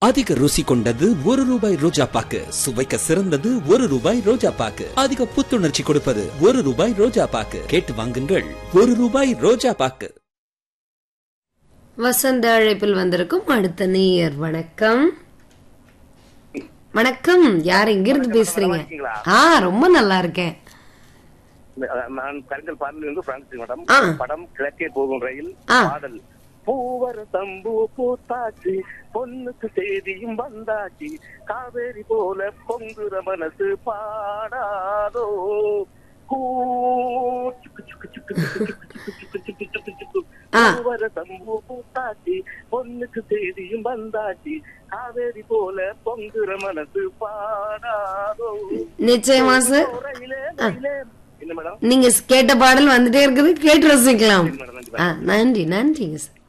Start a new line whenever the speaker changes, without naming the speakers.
அதிக ருசி கொண்டது ஒரு ரூபாய் ரோஜா பாக்கு சுவைக்க சிறந்தது ஒரு ரூபாய் ரோஜா பாக்கு அதிக புத்துணர்ச்சி கொடுப்பது ஒரு ரூபாய் ரோஜா பாக்கு கேட்டு வாங்குங்கள் ஒரு ரூபாய் ரோஜா பாக்கு
வசந்த அழைப்பில் வந்திருக்கும் அடுத்த நேயர் வணக்கம் வணக்கம் யார் எங்கிருந்து பேசுறீங்க ஆ ரொம்ப நல்லா இருக்கேன்
நான் கருங்கல் பாடலில் இருந்து பிரான்சிஸ் மேடம்
ஆ.
படம் கிழக்கே போகும் ரயில்
ஆ.
பாடல் பூவர தம்பு பூத்தாச்சு பொண்ணுக்கு செய்தியும் வந்தாச்சு காவேரி போல பொங்குற மனசு பாடாதோ கூ, சுக்கு, சுக்கு, சுக்கு, சுக்கு, சுக்கு, சுக்கு, சுக்கு, சுக்கு, சுக்கு.
ஆ.
பூவர தம்பு பூத்தாச்சு பொண்ணுக்கு செய்தியும் வந்தாச்சு காவேரி போல பொங்குற மனசு பாடாதோ
நிச்சயமா சார்
ரயிலே, ரயிலே. என்ன மேடம்
நீங்க கேட்ட பாடல் வந்துட்டே இருக்குது கேட்டு ரசிக்கலாம்
மேடம் நன்றி
ஆ நன்றி நன்றிங்க சார்